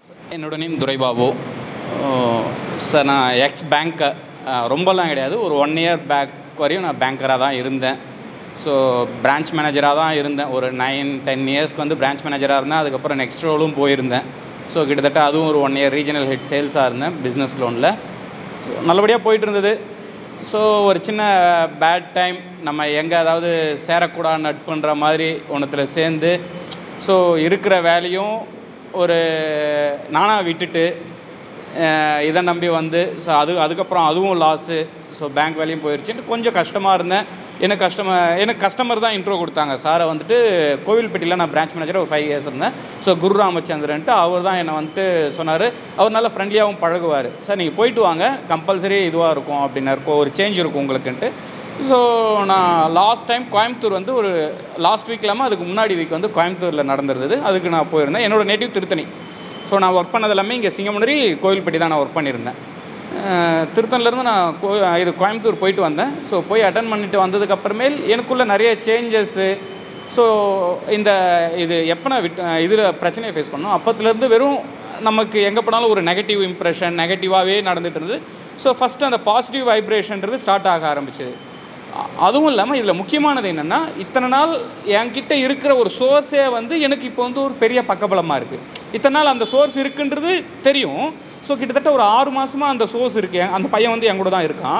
என்னோட name Duraibabu sir நான் ex banker ரொம்பலாம் கிடையாது ஒரு ஒன் இயர் பேக் வரையும் நான் பேங்கராக தான் இருந்தேன் ஸோ பிரான்ச் மேனேஜராக தான் இருந்தேன் ஒரு நைன் டென் இயர்ஸ்க்கு வந்து பிரான்ச் மேனேஜராக இருந்தேன் அதுக்கப்புறம் நெக்ஸ்ட் ரோலும் போயிருந்தேன் ஸோ கிட்டத்தட்ட அதுவும் ஒரு ஒன் இயர் ரீஜனல் ஹெட் சேல்ஸாக இருந்தேன் பிஸ்னஸ் லோனில் ஸோ நல்லபடியாக போயிட்டு இருந்தது ஸோ ஒரு சின்ன பேட் டைம் நம்ம எங்கே அதாவது சேரக்கூடாது நட்புன்ற மாதிரி ஒன்றுத்தில் சேர்ந்து ஸோ இருக்கிற வேலையும் ஒரு நானாக விட்டுட்டு அஹ், இதை நம்பி வந்து ஸோ அது அதுக்கப்புறம் அதுவும் லாஸு ஸோ பேங்க் வேலையும் போயிடுச்சுன்ட்டு கொஞ்சம் கஷ்டமாக இருந்தேன் எனக்கு கஸ்டமர் எனக்கு கஸ்டமர் தான் இன்ட்ரோ கொடுத்தாங்க சாரை வந்துட்டு கோவில்பட்டியில் நான் பிரான்ச் மேனேஜர் ஒரு ஃபைவ் இயர்ஸ் இருந்தேன் ஸோ குரு ராமச்சந்திரன்ட்டு அவர் தான் என்னை வந்துட்டு சொன்னார் அவர் நல்ல ஃப்ரெண்ட்லியாகவும் பழகுவார் சார் நீங்கள் போயிட்டு வாங்க கம்பல்சரி இதுவாக இருக்கும் அப்படின்னாரு "கோ- ஒரு சேஞ்ச் இருக்கும் உங்களுக்குன்ட்டு ஸோ நான் லாஸ்ட் டைம் கோயம்புத்தூர் வந்து ஒரு லாஸ்ட் வீக் இல்லாமல் அதுக்கு முன்னாடி வீக் வந்து கோயம்புத்தூரில் நடந்திருந்தது அதுக்கு நான் போயிருந்தேன் என்னோடய நேட்டிவ் திருத்தணி ஸோ நான் ஒர்க் பண்ணது எல்லாமே இங்கே சிங்கமுனரி கோவில்பட்டி தான் நான் ஒர்க் பண்ணியிருந்தேன் அஹ், திருத்தணிலேருந்து நான் கோ இது கோயம்புத்தூர் போயிட்டு வந்தேன் ஸோ போய் அட்டன் பண்ணிட்டு வந்ததுக்கப்புறமேல் எனக்குள்ளே நிறைய சேஞ்சஸ்ஸு ஸோ இந்த இது எப்போ நான் விட்டு இதில் பிரச்சனையை ஃபேஸ் பண்ணோம் அப்பத்துலேருந்து வெறும் நமக்கு எங்கே போனாலும் ஒரு நெகட்டிவ் இம்ப்ரெஷன் நெகட்டிவாகவே நடந்துட்டு இருந்தது ஸோ ஃபஸ்ட்டு அந்த பாசிட்டிவ் வைப்ரேஷன்றது ஸ்டார்ட் ஆக ஆரம்பிச்சது அ- அதுவும் இல்லாமல் இதில் முக்கியமானது என்னென்னா இத்தனை நாள் என்கிட்ட இருக்கிற ஒரு சோர்ஸே வந்து எனக்கு இப்போ வந்து ஒரு பெரிய பக்கபலமாக இருக்குது இத்தனை நாள் அந்த சோர்ஸ் இருக்குன்றது தெரியும் ஸோ கிட்டத்தட்ட ஒரு ஆறு மாதமாக அந்த சோர்ஸ் இருக்கு அந்த பையன் வந்து என் கூட தான் இருக்கான்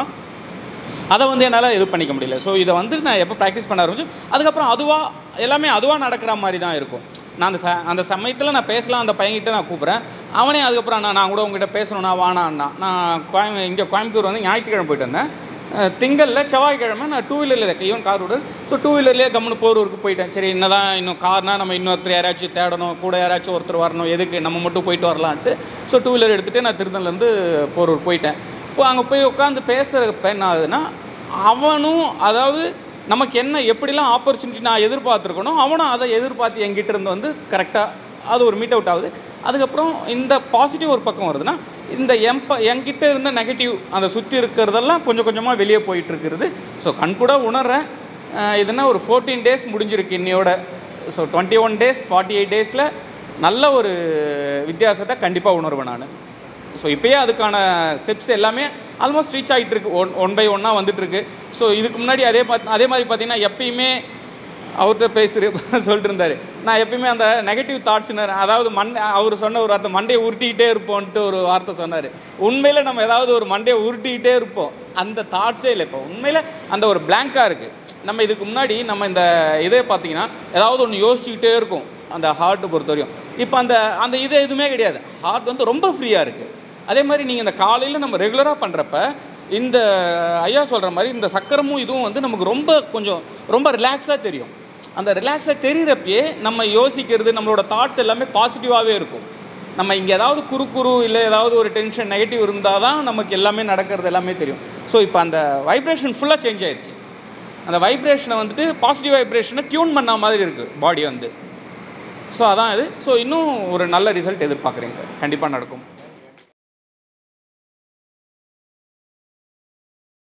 அதை வந்து என்னால் இது பண்ணிக்க முடியல ஸோ இதை வந்து நான் எப்போ ப்ராக்டிஸ் பண்ண ஆரம்பிச்சு அதுக்கப்புறம் அதுவாக எல்லாமே அதுவாக நடக்கிற மாதிரி தான் இருக்கும் நான் அந்த ச அந்த சமயத்தில் நான் பேசலாம் அந்த பையன்கிட்ட நான் கூப்பிட்றேன் அவனே அதுக்கப்புறம் நான் நான் கூட உங்ககிட்ட பேசணும்னா வானான்னா நான் கோயம் இங்கே கோயம்புத்தூர் வந்து ஞாயிற்றுக்கிழமை போயிட்டு வந்தேன் அஹ், திங்களில் செவ்வாய்க்கிழமை நான் டூ வீலரில் இருக்கேன் ஈவன் கார் விடு ஸோ டூ வீலர்லேயே கம்முன்னு போரூருக்கு போயிட்டேன் சரி என்னதான் இன்னும் கார்னால் நம்ம இன்னொருத்தர் யாராச்சும் தேடணும் கூட யாராச்சும் ஒருத்தர் வரணும் எதுக்கு நம்ம மட்டும் போயிட்டு வரலான்ட்டு ஸோ டூ வீலர் எடுத்துகிட்டு நான் திருத்தணிலேருந்து போரூர் போயிட்டேன் இப்போ அங்கே போய் உட்காந்து பேசுகிறப்ப என்ன ஆகுதுன்னா அவனும் அதாவது நமக்கு என்ன எப்படிலாம் ஆப்பர்ச்சுனிட்டி நான் எதிர்பார்த்துருக்கணும் அவனும் அதை எதிர்பார்த்து என்கிட்ட இருந்து வந்து கரெக்டாக அது ஒரு மீட் அவுட் ஆகுது அதுக்கப்புறம் இந்த பாசிட்டிவ் ஒரு பக்கம் வருதுன்னா இந்த எம்ப என்கிட்ட இருந்த நெகட்டிவ் அந்த சுற்றி இருக்கிறதெல்லாம் கொஞ்சம் கொஞ்சமாக வெளியே போயிட்டு இருக்கிறது ஸோ கண்கூட உணர்றேன் அஹ் இதுனா ஒரு ஃபோர்டீன் டேஸ் முடிஞ்சிருக்கு இன்னையோட so twenty one days forty eight டேஸில் நல்ல ஒரு வித்தியாசத்தை கண்டிப்பாக உணர்வேன் நான் ஸோ இப்போயே அதுக்கான ஸ்டெப்ஸ் எல்லாமே ஆல்மோஸ்ட் ரீச் ஆகிட்டு இருக்கு ஒன் ஒன் பை ஒன்னாக வந்துட்டுருக்கு ஸோ இதுக்கு முன்னாடி அதே பார்த்து அதே மாதிரி பார்த்தீங்கன்னா எப்பயுமே அவர்கிட்ட பேசுகிற சொல்லிட்டு இருந்தார் நான் எப்பயுமே அந்த நெகட்டிவ் தாட்ஸ்னு அதாவது மண்டை அவர் சொன்ன ஒரு வார்த்தை மண்டையை உருட்டிக்கிட்டே இருப்போன்ட்டு ஒரு வார்த்தை சொன்னார் உண்மையில் நம்ம ஏதாவது ஒரு மண்டையை உருட்டிக்கிட்டே இருப்போம் அந்த தாட்ஸே இல்லை இப்போ உண்மையில் அந்த ஒரு பிளாங்காக இருக்குது நம்ம இதுக்கு முன்னாடி நம்ம இந்த இதே பார்த்தீங்கன்னா ஏதாவது ஒன்று யோசிச்சுக்கிட்டே இருக்கும் அந்த ஹார்ட்டை பொறுத்தவரையும் இப்போ அந்த அந்த இது எதுவுமே கிடையாது ஹார்ட் வந்து ரொம்ப ஃப்ரீயாக இருக்குது அதே மாதிரி நீங்கள் இந்த காலையில் நம்ம ரெகுலராக பண்ணுறப்ப இந்த ஐயா சொல்கிற மாதிரி இந்த சக்கரமும் இதுவும் வந்து நமக்கு ரொம்ப கொஞ்சம் ரொம்ப ரிலாக்ஸாக தெரியும் அந்த ரிலாக்ஸாக தெரிகிறப்பயே நம்ம யோசிக்கிறது நம்மளோட தாட்ஸ் எல்லாமே பாசிட்டிவாகவே இருக்கும் நம்ம இங்கே ஏதாவது குறு குறு இல்லை ஏதாவது ஒரு டென்ஷன் நெகட்டிவ் இருந்தால் தான் நமக்கு எல்லாமே நடக்கிறது எல்லாமே தெரியும் ஸோ இப்போ அந்த வைப்ரேஷன் ஃபுல்லாக சேஞ்ச் ஆயிடுச்சு அந்த வைப்ரேஷனை வந்துட்டு பாசிட்டிவ் வைப்ரேஷனை டியூன் பண்ண மாதிரி இருக்குது பாடி வந்து ஸோ அதான் இது ஸோ இன்னும் ஒரு நல்ல ரிசல்ட் எதிர்பார்க்குறேன் சார் கண்டிப்பாக நடக்கும்